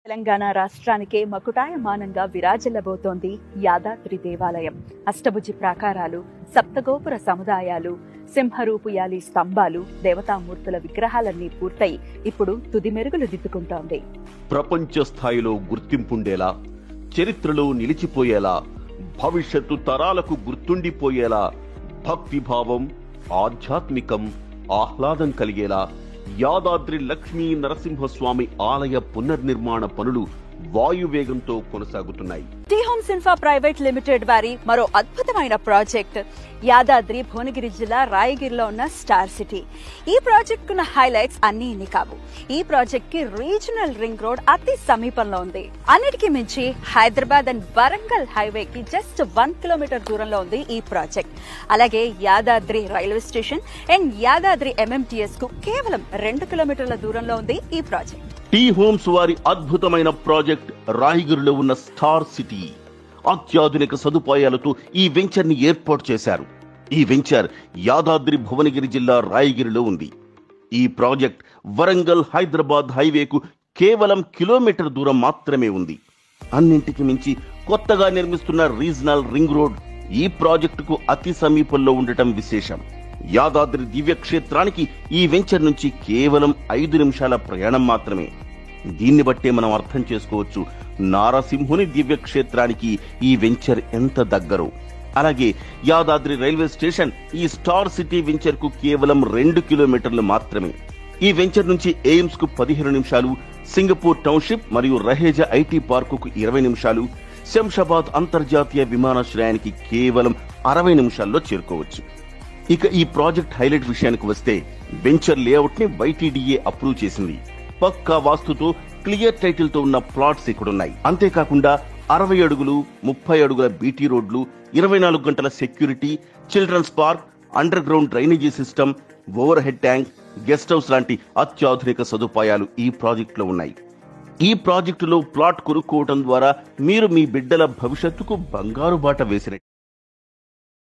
తెలంగాణ రాష్ట్రానికే మకుటాయమానంగా విరాజిల్లబోతోంది యాదాద్రి దేవాలయం అష్టభుజి ప్రాకారాలు సప్తగోపుర సముదాయాలు సింహరూపుయాలి స్తంభాలు దేవతామూర్తుల విగ్రహాలన్నీ పూర్తయి ఇప్పుడు తుది మెరుగులు దిద్దుకుంటోంది ప్రపంచ స్థాయిలో గుర్తింపుండేలా చరిత్రలో నిలిచిపోయేలా భవిష్యత్తు తరాలకు గుర్తుండిపోయేలా భక్తిభావం ఆధ్యాత్మికం ఆహ్లాదం కలిగేలా యాదాద్రి లక్ష్మీ నరసింహస్వామి ఆలయ పునర్నిర్మాణ పనులు వాయువేగంతో కొనసాగుతున్నాయి T homes infra private limited వారి మరో అద్భుతమైన ప్రాజెక్ట్ యాదాద్రి భువనగిరి జిల్లా రాయగిరిలో ఉన్న స్టార్ సిటీ ఈ ప్రాజెక్ట్ కున్న హైలైట్స్ అన్ని ఇన్ని కావు ఈ ప్రాజెక్ట్ కి రీజనల్ రింగ్ రోడ్ అతి సమీపంలో ఉంది అన్నిటికీ మించి హైదరాబాద్ అండ్ వరంగల్ హైవే కి జస్ట్ వన్ కిలోమీటర్ దూరంలో ఉంది ఈ ప్రాజెక్ట్ అలాగే Yadadri railway station and Yadadri MMTS కు కేవలం రెండు కిలోమీటర్ల దూరంలో ఉంది ఈ ప్రాజెక్ట్ టీ హోమ్స్ వారి అద్భుతమైన ప్రాజెక్ట్ రాయగిరిలో ఉన్న స్టార్ సిటీ అత్యాధునిక సదుపాయాలతో ఈ వెంచర్ ని ఏర్పాటు చేశారు ఈ వెంచర్ యాదాద్రి భువనగిరి జిల్లా రాయగిరిలో ఉంది ఈ ప్రాజెక్ట్ వరంగల్ హైదరాబాద్ హైవేకు కేవలం కిలోమీటర్ దూరం మాత్రమే ఉంది అన్నింటికి మించి కొత్తగా నిర్మిస్తున్న రీజనల్ రింగ్ రోడ్ ఈ ప్రాజెక్టుకు అతి సమీపంలో ఉండటం విశేషం యాదాద్రి దివ్యక్షేత్రానికి ఈ వెంచర్ నుంచి కేవలం ఐదు నిమిషాల ప్రయాణం మాత్రమే దీన్ని బట్టే మనం అర్థం చేసుకోవచ్చు నారసింహుని దివ్యక్షేత్రానికి ఈ వెంచర్ ఎంత దగ్గరో అలాగే యాదాద్రి రైల్వే స్టేషన్ ఈ స్టార్ సిటీ వెంచర్ కు కేవలం రెండు కిలోమీటర్లు మాత్రమే ఈ వెంచర్ నుంచి ఎయిమ్స్ కు పదిహేను నిమిషాలు సింగపూర్ టౌన్షిప్ మరియు రహేజా ఐటీ పార్కుకు ఇరవై నిమిషాలు శంషాబాద్ అంతర్జాతీయ విమానాశ్రయానికి కేవలం అరవై నిమిషాల్లో చేరుకోవచ్చు ఇక ఈ ప్రాజెక్ట్ హైలైట్ విషయానికి వస్తే వెంచర్ లేఅవుట్ ని వైటీడీఏ అప్రూవ్ చేసింది పక్కా వాస్తుతో క్లియర్ టైటిల్ తో ఉన్న ప్లాట్స్ ఇక్కడున్నాయి అంతేకాకుండా అరవై అడుగులు ముప్పై అడుగుల బీటీ రోడ్లు ఇరవై నాలుగు గంటల security children's park underground drainage system overhead tank guest house లాంటి అత్యాధునిక సదుపాయాలు ఈ ప్రాజెక్ట్ లో ఉన్నాయి ఈ ప్రాజెక్టులో ప్లాట్ కొనుక్కోవడం ద్వారా మీరు మీ బిడ్డల భవిష్యత్తుకు బంగారు బాట వేసిన